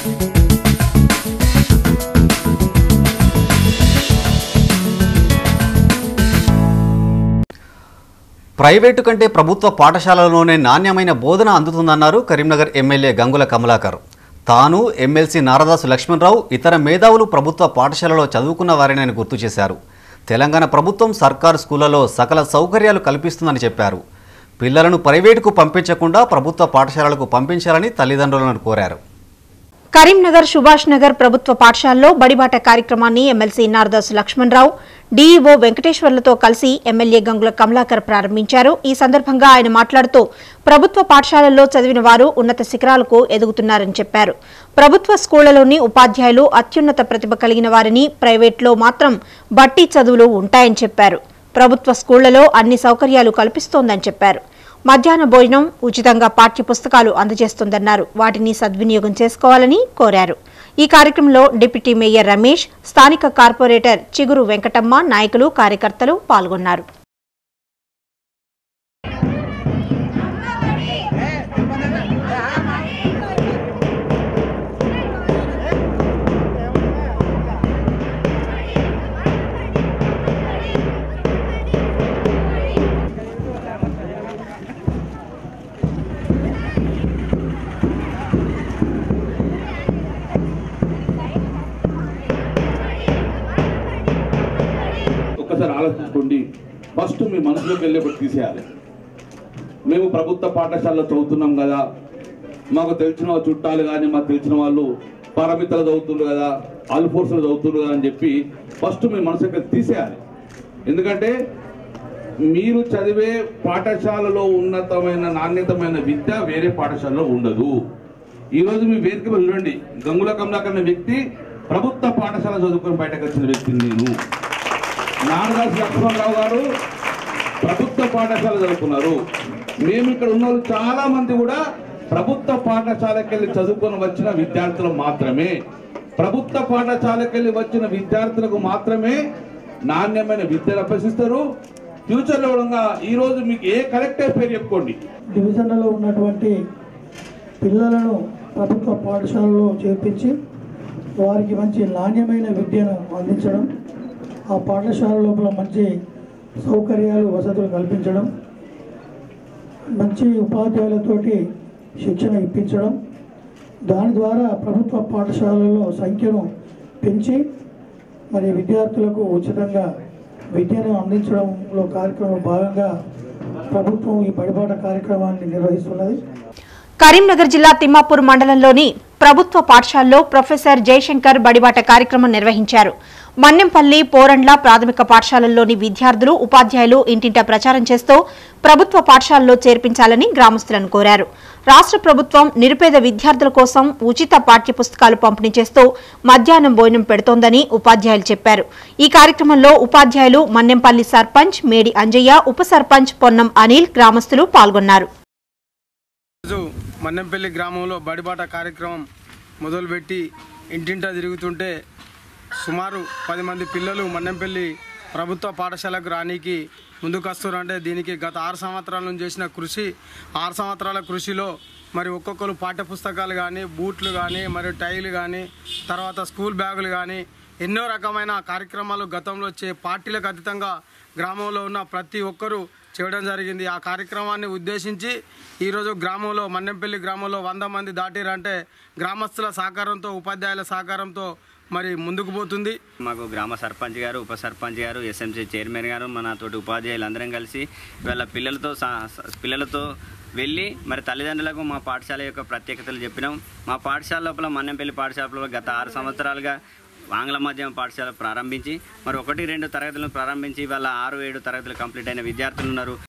private కంటే ప్రభుత్వ పాఠశాలలోనే నాణ్యమైన బోధన అందుతుందన్నారు కరీంనగర్ ఎమ్మెల్యే గంగుల కమలాకర్ తాను ఎమ్మెల్సీ నారదాసు లక్ష్మణరావు ఇతర మేధావులు ప్రభుత్వ పాఠశాలలో చదువుకున్న వారిని గుర్తు చేశారు తెలంగాణ ప్రభుత్వం సర్కారు స్కూళ్లలో సకల సౌకర్యాలు కల్పిస్తుందని చెప్పారు పిల్లలను ప్రైవేటుకు పంపించకుండా ప్రభుత్వ పాఠశాలలకు పంపించాలని తల్లిదండ్రులను కోరారు కరీంనగర్ సుభాష్ నగర్ ప్రభుత్వ పాఠశాలలో బడిబాట కార్యక్రమాన్ని ఎమ్మెల్సీ నారదాసు లక్ష్మణరావు డీఈఓ వెంకటేశ్వర్లతో కలిసి ఎమ్మెల్యే గంగుల కమలాకర్ ప్రారంభించారు ఈ సందర్భంగా ఆయన మాట్లాడుతూ ప్రభుత్వ పాఠశాలల్లో చదివిన వారు ఉన్నత శిఖరాలకు ఎదుగుతున్నారని చెప్పారు ప్రభుత్వ స్కూళ్లలోని ఉపాధ్యాయులు అత్యున్నత ప్రతిభ కలిగిన వారిని ప్రైవేట్లో మాత్రం బట్టి చదువులు ఉంటాయని చెప్పారు ప్రభుత్వ స్కూళ్లలో అన్ని సౌకర్యాలు కల్పిస్తోందని చెప్పారు మధ్యాహ్న భోజనం ఉచితంగా పాఠ్య పుస్తకాలు అందజేస్తుందన్నారు వాటిని సద్వినియోగం చేసుకోవాలని కోరారు ఈ కార్యక్రమంలో డిప్యూటీ మేయర్ రమేష్ స్థానిక కార్పొరేటర్ చిగురు వెంకటమ్మ నాయకులు కార్యకర్తలు పాల్గొన్నారు ఒక్కసారి ఆలోచించుకోండి ఫస్ట్ మీ మనసులోకి వెళ్ళేప్పుడు తీసేయాలి మేము ప్రభుత్వ పాఠశాలలో చదువుతున్నాం కదా మాకు తెలిసిన చుట్టాలు కానీ మాకు తెలిసిన వాళ్ళు పారమితలు చదువుతుండ్రు కదా ఆల్ఫోర్స్లు చదువుతుండ్రు కదా అని చెప్పి ఫస్ట్ మీ మనసుకి తీసేయాలి ఎందుకంటే మీరు చదివే పాఠశాలలో ఉన్నతమైన నాణ్యతమైన విద్య వేరే పాఠశాలలో ఉండదు ఈరోజు మీ వేదిక మీద చూడండి గంగుల కమలాకర్ అనే వ్యక్తి ప్రభుత్వ పాఠశాల చదువుకొని బయటకు వచ్చిన వ్యక్తిని నేను నారదాస్ లక్ష్మణరావు గారు ప్రభుత్వ పాఠశాల చదువుకున్నారు మేము ఇక్కడ ఉన్న వాళ్ళు చాలా మంది కూడా ప్రభుత్వ పాఠశాలకి వెళ్ళి చదువుకొని వచ్చిన విద్యార్థులు మాత్రమే ప్రభుత్వ పాఠశాలకి వెళ్ళి వచ్చిన విద్యార్థులకు మాత్రమే నాణ్యమైన విద్యను అభ్యసిస్తారు ఫ్యూచర్ లో కూడా ఈ రోజు మీకు ఏ కలెక్టర్ పేరు చెప్పుకోండి డివిజన్లలో ఉన్నటువంటి పిల్లలను ప్రభుత్వ పాఠశాలలో చేర్పించి వారికి మంచి నాణ్యమైన విద్యను అందించడం ఆ పాఠశాల లోపల మంచి సౌకర్యాలు వసతులు కల్పించడం మంచి ఉపాధ్యాయులతోటి శిక్షణ ఇప్పించడం దాని ద్వారా ప్రభుత్వ పాఠశాలల్లో సంఖ్యను పెంచి మరి విద్యార్థులకు ఉచితంగా విద్యను అందించడంలో కార్యక్రమం భాగంగా ప్రభుత్వం ఈ బడిబాట కార్యక్రమాన్ని నిర్వహిస్తున్నది కరీంనగర్ జిల్లా తిమ్మాపూర్ మండలంలోని ప్రభుత్వ పాఠశాలలో ప్రొఫెసర్ జయశంకర్ బడిబాట కార్యక్రమం నిర్వహించారు మన్నెంపల్లి పోరండ్ల ప్రాథమిక పాఠశాలల్లోని విద్యార్థులు ఉపాధ్యాయులు ఇంటింటా ప్రచారం చేస్తూ ప్రభుత్వ పాఠశాలలో చేర్పించాలని గ్రామస్తులను కోరారు రాష్ట్ర ప్రభుత్వం నిరుపేద విద్యార్థుల కోసం ఉచిత పాఠ్య పుస్తకాలు పంపిణీ చేస్తూ మధ్యాహ్నం భోజనం పెడుతోందని ఉపాధ్యాయులు చెప్పారు ఈ కార్యక్రమంలో ఉపాధ్యాయులు మన్నెంపల్లి సర్పంచ్ మేడి అంజయ్య ఉప సర్పంచ్ పొన్నం అనిల్ గ్రామస్తులు పాల్గొన్నారు రోజు మన్నెంపల్లి గ్రామంలో బడిబాట కార్యక్రమం మొదలుపెట్టి ఇంటింటా తిరుగుతుంటే సుమారు పది మంది పిల్లలు మన్నెంపల్లి ప్రభుత్వ పాఠశాలకు రానికి ముందుకు వస్తున్నారంటే దీనికి గత ఆరు సంవత్సరాల నుంచి చేసిన కృషి ఆరు సంవత్సరాల కృషిలో మరి ఒక్కొక్కరు పాఠ్య పుస్తకాలు కానీ బూట్లు కానీ మరి టైలు కానీ తర్వాత స్కూల్ బ్యాగులు కానీ ఎన్నో రకమైన కార్యక్రమాలు గతంలో చే పార్టీలకు అతీతంగా గ్రామంలో ఉన్న ప్రతి ఒక్కరూ చేయడం జరిగింది ఆ కార్యక్రమాన్ని ఉద్దేశించి ఈరోజు గ్రామంలో మన్నెంపల్లి గ్రామంలో వంద మంది దాటిరంటే గ్రామస్తుల సహకారంతో ఉపాధ్యాయుల సహకారంతో మరి ముందుకు పోతుంది మాకు గ్రామ సర్పంచ్ గారు ఉప సర్పంచ్ గారు ఎస్ఎంసీ చైర్మన్ గారు మన తోటి ఉపాధ్యాయులు అందరం కలిసి ఇవాళ పిల్లలతో సా- స- పిల్లలతో వెళ్ళి మరి తల్లిదండ్రులకు మా పాఠశాల యొక్క ప్రత్యేకతలు చెప్పినాం మా పాఠశాల లోపల మన్నెంపల్లి పాఠశాలలో గత ఆరు సంవత్సరాలుగా ఆంగ్ల మాధ్యమ పాఠశాల ప్రారంభించి మరి ఒకటి రెండు తరగతులను ప్రారంభించి ఇవాళ ఆరు ఏడు తరగతులు కంప్లీట్ అయిన విద్యార్థులు ఉన్నారు